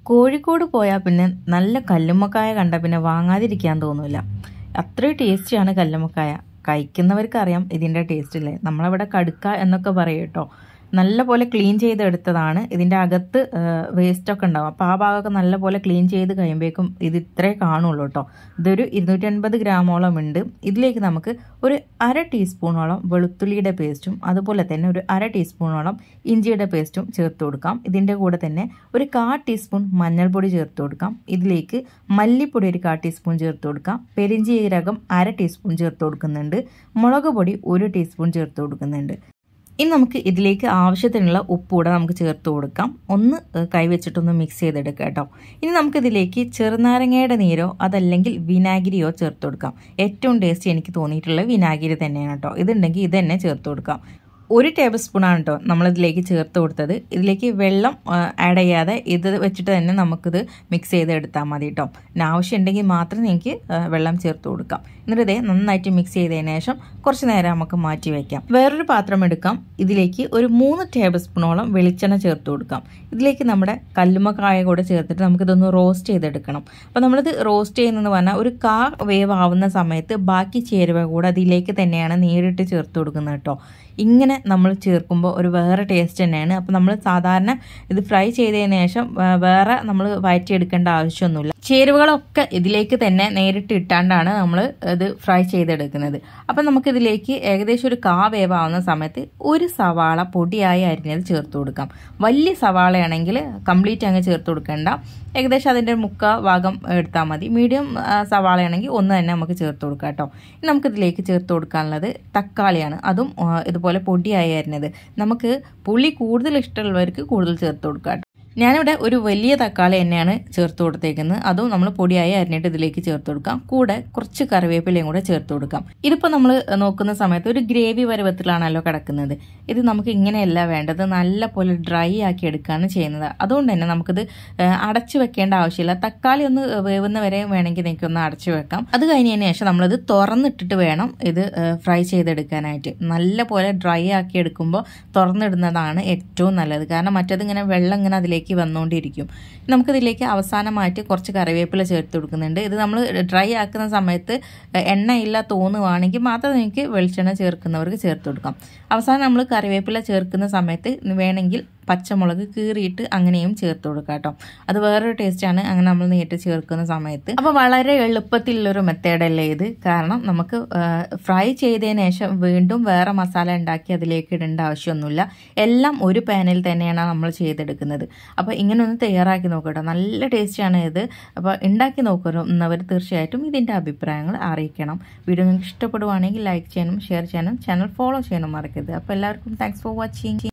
കോഴിക്കോട് പോയാൽ പിന്നെ നല്ല കല്ലുമ്മക്കായ കണ്ട പിന്നെ വാങ്ങാതിരിക്കാൻ തോന്നില്ല അത്രയും ടേസ്റ്റിയാണ് കല്ലുമ്മക്കായ കഴിക്കുന്നവർക്കറിയാം ഇതിൻ്റെ ടേസ്റ്റ് ഇല്ലേ നമ്മളവിടെ കടുക്ക എന്നൊക്കെ പറയും കേട്ടോ നല്ല പോലെ ക്ലീൻ ചെയ്തെടുത്തതാണ് ഇതിൻ്റെ അകത്ത് വേസ്റ്റൊക്കെ ഉണ്ടാവും അപ്പോൾ ആ ഭാഗമൊക്കെ നല്ല പോലെ ക്ലീൻ ചെയ്ത് കഴിയുമ്പോഴേക്കും ഇത് ഇത്രേ കാണുള്ളൂ കേട്ടോ ഇതൊരു ഇരുന്നൂറ്റൻപത് ഗ്രാമോളം ഉണ്ട് ഇതിലേക്ക് നമുക്ക് ഒരു അര ടീസ്പൂണോളം വെളുത്തുള്ളിയുടെ പേസ്റ്റും അതുപോലെ തന്നെ ഒരു അര ടീസ്പൂണോളം ഇഞ്ചിയുടെ പേസ്റ്റും ചേർത്ത് കൊടുക്കാം ഇതിൻ്റെ കൂടെ തന്നെ ഒരു കാ ടീസ്പൂൺ മഞ്ഞൾപ്പൊടി ചേർത്ത് കൊടുക്കാം ഇതിലേക്ക് മല്ലിപ്പൊടി ഒരു കാ ടീസ്പൂൺ ചേർത്ത് കൊടുക്കാം പെരിഞ്ചീരകം അര ടീസ്പൂൺ ചേർത്ത് കൊടുക്കുന്നുണ്ട് മുളക് പൊടി ഒരു ടീസ്പൂൺ ചേർത്ത് കൊടുക്കുന്നുണ്ട് ഇനി നമുക്ക് ഇതിലേക്ക് ആവശ്യത്തിനുള്ള ഉപ്പ് കൂടെ നമുക്ക് ചേർത്ത് കൊടുക്കാം ഒന്ന് കൈവച്ചിട്ടൊന്ന് മിക്സ് ചെയ്തെടുക്കുക കേട്ടോ ഇനി നമുക്കിതിലേക്ക് ചെറുനാരങ്ങയുടെ നീരോ അതല്ലെങ്കിൽ വിനാഗിരിയോ ചേർത്ത് കൊടുക്കാം ഏറ്റവും ടേസ്റ്റ് എനിക്ക് തോന്നിയിട്ടുള്ളത് വിനാഗിരി തന്നെയാണ് കേട്ടോ ഇതുണ്ടെങ്കിൽ ഇത് തന്നെ ചേർത്ത് കൊടുക്കാം ഒരു ടേബിൾ സ്പൂണാണ് കേട്ടോ നമ്മളിതിലേക്ക് ചേർത്ത് കൊടുത്തത് ഇതിലേക്ക് വെള്ളം ആഡ് ചെയ്യാതെ ഇത് വെച്ചിട്ട് തന്നെ നമുക്കിത് മിക്സ് ചെയ്തെടുത്താൽ മതി കേട്ടോ പിന്നെ ആവശ്യമുണ്ടെങ്കിൽ മാത്രം നിങ്ങൾക്ക് വെള്ളം ചേർത്ത് കൊടുക്കാം എന്നിട്ട് ഇതേ നന്നായിട്ട് മിക്സ് ചെയ്തതിന് ശേഷം കുറച്ച് നേരം നമുക്ക് മാറ്റി വയ്ക്കാം വേറൊരു പാത്രം എടുക്കാം ഇതിലേക്ക് ഒരു മൂന്ന് ടേബിൾ സ്പൂണോളം വെളിച്ചെണ്ണ ചേർത്ത് കൊടുക്കാം ഇതിലേക്ക് നമ്മുടെ കല്ലുമ്മക്കായ കൂടെ ചേർത്തിട്ട് നമുക്കിതൊന്ന് റോസ്റ്റ് ചെയ്തെടുക്കണം അപ്പോൾ നമ്മളിത് റോസ്റ്റ് ചെയ്യുന്നതെന്ന് പറഞ്ഞാൽ ഒരു കാ വേവ് ആവുന്ന സമയത്ത് ബാക്കി ചേരുവ കൂടെ അതിലേക്ക് തന്നെയാണ് നേരിട്ട് ചേർത്ത് കൊടുക്കുന്നത് കേട്ടോ ഇങ്ങനെ നമ്മൾ ചേർക്കുമ്പോൾ ഒരു വേറെ ടേസ്റ്റ് തന്നെയാണ് അപ്പോൾ നമ്മൾ സാധാരണ ഇത് ഫ്രൈ ചെയ്തതിന് ശേഷം വേറെ നമ്മൾ വയറ്റിയെടുക്കേണ്ട ആവശ്യമൊന്നുമില്ല ചേരുവകളൊക്കെ ഇതിലേക്ക് തന്നെ നേരിട്ട് ഇട്ടാണ്ടാണ് നമ്മൾ ഇത് ഫ്രൈ ചെയ്തെടുക്കുന്നത് അപ്പം നമുക്കിതിലേക്ക് ഏകദേശം ഒരു കാ വേവാവുന്ന സമയത്ത് ഒരു സവാള പൊടിയായി അരിഞ്ഞത് ചേർത്ത് കൊടുക്കാം വലിയ സവാളയാണെങ്കിൽ കംപ്ലീറ്റ് അങ്ങ് ചേർത്ത് കൊടുക്കേണ്ട ഏകദേശം അതിൻ്റെ മുക്ക ഭാഗം എടുത്താൽ മതി മീഡിയം സവാളയാണെങ്കിൽ ഒന്ന് തന്നെ നമുക്ക് ചേർത്ത് കൊടുക്കാം കേട്ടോ ഇനി നമുക്കിതിലേക്ക് ചേർത്ത് കൊടുക്കാനുള്ളത് തക്കാളിയാണ് അതും ഇതുപോലെ പൊടിയായി അരിഞ്ഞത് നമുക്ക് പുളി കൂടുതൽ ഇഷ്ടമുള്ളവർക്ക് കൂടുതൽ ചേർത്ത് കൊടുക്കാം ഞാനിവിടെ ഒരു വലിയ തക്കാളി തന്നെയാണ് ചേർത്ത് കൊടുത്തേക്കുന്നത് അതും നമ്മൾ പൊടിയായി അരിഞ്ഞിട്ട് ഇതിലേക്ക് ചേർത്ത് കൊടുക്കാം കൂടെ കുറച്ച് കറിവേപ്പിലയും കൂടെ ചേർത്ത് കൊടുക്കാം ഇതിപ്പോൾ നമ്മൾ നോക്കുന്ന സമയത്ത് ഒരു ഗ്രേവി പരുവത്തിലാണല്ലോ കിടക്കുന്നത് ഇത് നമുക്ക് ഇങ്ങനെയല്ല വേണ്ടത് നല്ല പോലെ ഡ്രൈ ആക്കി എടുക്കുകയാണ് ചെയ്യുന്നത് അതുകൊണ്ട് തന്നെ നമുക്കിത് അടച്ചു വെക്കേണ്ട ആവശ്യമില്ല തക്കാളി ഒന്ന് വേവുന്ന വരെ വേണമെങ്കിൽ നിങ്ങൾക്ക് ഒന്ന് അടച്ചു വെക്കാം അത് കഴിഞ്ഞതിന് ശേഷം നമ്മളിത് തുറന്നിട്ടിട്ട് വേണം ഇത് ഫ്രൈ ചെയ്തെടുക്കാനായിട്ട് നല്ല പോലെ ഡ്രൈ ആക്കി എടുക്കുമ്പോൾ തുറന്നിടുന്നതാണ് ഏറ്റവും നല്ലത് കാരണം മറ്റേത് ഇങ്ങനെ വെള്ളം ഇങ്ങനെ അതിലേക്ക് ഇതിലേക്ക് വന്നുകൊണ്ടിരിക്കും നമുക്കിതിലേക്ക് അവസാനമായിട്ട് കുറച്ച് കറിവേപ്പില ചേർത്ത് കൊടുക്കുന്നുണ്ട് ഇത് നമ്മൾ ഡ്രൈ ആക്കുന്ന സമയത്ത് എണ്ണയില്ല തോന്നുവാണെങ്കിൽ മാത്രം നിങ്ങൾക്ക് വെളിച്ചെണ്ണ ചേർക്കുന്നവർക്ക് ചേർത്ത് കൊടുക്കാം അവസാനം നമ്മൾ കറിവേപ്പില ചേർക്കുന്ന സമയത്ത് വേണമെങ്കിൽ പച്ചമുളക് കീറിയിട്ട് അങ്ങനെയും ചേർത്ത് കൊടുക്കാം കേട്ടോ അത് വേറൊരു ടേസ്റ്റാണ് അങ്ങനെ നമ്മൾ നേരിട്ട് ചേർക്കുന്ന സമയത്ത് അപ്പോൾ വളരെ എളുപ്പത്തിലുള്ളൊരു മെത്തേഡല്ലേ ഇത് കാരണം നമുക്ക് ഫ്രൈ ചെയ്തതിന് ശേഷം വീണ്ടും വേറെ മസാല ഉണ്ടാക്കി അതിലേക്ക് ഇടേണ്ട ആവശ്യമൊന്നുമില്ല എല്ലാം ഒരു പാനിൽ തന്നെയാണ് നമ്മൾ ചെയ്തെടുക്കുന്നത് അപ്പോൾ ഇങ്ങനെ ഒന്ന് തയ്യാറാക്കി നോക്കട്ടോ നല്ല ടേസ്റ്റിയാണ് ഇത് അപ്പോൾ ഉണ്ടാക്കി നോക്കുന്നവർ തീർച്ചയായിട്ടും ഇതിൻ്റെ അഭിപ്രായങ്ങൾ അറിയിക്കണം വീഡിയോ നിങ്ങൾക്ക് ഇഷ്ടപ്പെടുവാണെങ്കിൽ ലൈക്ക് ചെയ്യാനും ഷെയർ ചെയ്യാനും ചാനൽ ഫോളോ ചെയ്യാനും മറക്കരുത് അപ്പോൾ എല്ലാവർക്കും താങ്ക്സ് ഫോർ വാച്ചിങ്